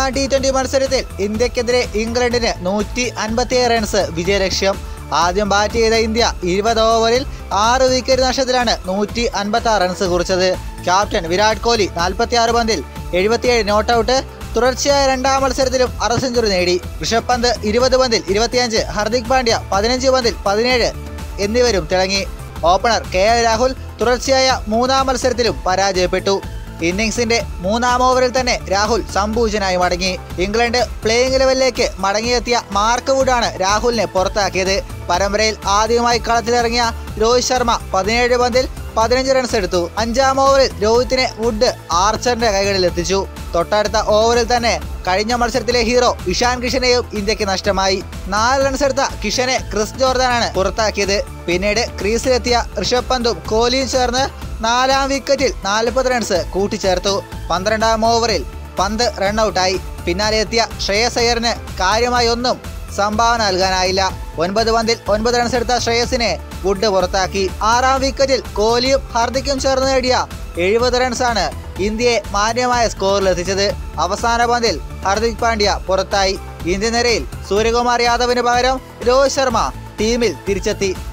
മൂന്നാം T twenty മത്സരത്തിൽ ഇന്ത്യക്കെതിരെ ഇംഗ്ലണ്ടിന് നൂറ്റി അൻപത്തിയേഴ് റൺസ് വിജയലക്ഷ്യം ആദ്യം ബാറ്റ് ചെയ്ത ഇന്ത്യ ഇരുപത് ഓവറിൽ ആറ് വിക്കറ്റ് നഷ്ടത്തിലാണ് നൂറ്റി അൻപത്തി ആറ് റൺസ് കുറിച്ചത് ക്യാപ്റ്റൻ വിരാട് കോഹ്ലി നാൽപ്പത്തി ആറ് പന്തിൽ എഴുപത്തിയേഴ് നോട്ടൌട്ട് തുടർച്ചയായ രണ്ടാം മത്സരത്തിലും അര സെഞ്ചുറി നേടി ഋഷഭ് പന്ത് ഇരുപത് പന്തിൽ ഇരുപത്തിയഞ്ച് ഹർദിക് പാണ്ഡ്യ പതിനഞ്ച് പന്തിൽ പതിനേഴ് എന്നിവരും തിളങ്ങി ഓപ്പണർ കെ എൽ രാഹുൽ തുടർച്ചയായ മൂന്നാം മത്സരത്തിലും പരാജയപ്പെട്ടു ഇന്നിംഗ്സിന്റെ മൂന്നാം ഓവറിൽ തന്നെ രാഹുൽ സംപൂജനായി മടങ്ങി ഇംഗ്ലണ്ട് പ്ലേയിങ് ലെവലിലേക്ക് മടങ്ങിയെത്തിയ മാർക്ക് വുഡാണ് രാഹുലിനെ പുറത്താക്കിയത് പരമ്പരയിൽ ആദ്യമായി കളത്തിലിറങ്ങിയ രോഹിത് ശർമ്മ പതിനേഴ് പന്തിൽ പതിനഞ്ച് റൺസ് എടുത്തു അഞ്ചാം ഓവറിൽ രോഹിത്തിനെ വുഡ് ആർച്ചറിന്റെ കൈകളിൽ എത്തിച്ചു തൊട്ടടുത്ത ഓവറിൽ തന്നെ കഴിഞ്ഞ മത്സരത്തിലെ ഹീറോ ഇഷാൻ കിഷനെയും ഇന്ത്യക്ക് നഷ്ടമായി നാല് റൺസ് എടുത്ത കിഷനെ ക്രിസ് ജോർദാനാണ് പുറത്താക്കിയത് പിന്നീട് ക്രീസിലെത്തിയ ഋഷഭ് പന്തും കോഹ്ലിയും ചേർന്ന് നാലാം വിക്കറ്റിൽ നാൽപ്പത് റൺസ് കൂട്ടിച്ചേർത്തു പന്ത്രണ്ടാം ഓവറിൽ പന്ത് റണ്ണൌട്ടായി പിന്നാലെ എത്തിയ ശ്രേയസ് അയ്യറിന് കാര്യമായി ഒന്നും സംഭാവന നൽകാനായില്ല ഒൻപത് പന്തിൽ ഒൻപത് റൺസ് എടുത്ത ശ്രേയസിനെ വുഡ് പുറത്താക്കി ആറാം വിക്കറ്റിൽ കോഹ്ലിയും ഹാർദിക്കും ചേർന്ന് നേടിയ എഴുപത് റൺസാണ് ഇന്ത്യയെ മാന്യമായ സ്കോറിലെത്തിച്ചത് അവസാന പന്തിൽ ഹാർദിക് പാണ്ഡ്യ പുറത്തായി ഇന്ത്യൻ നിരയിൽ സൂര്യകുമാർ യാദവിന് പകരം രോഹിത് ശർമ്മ ടീമിൽ തിരിച്ചെത്തി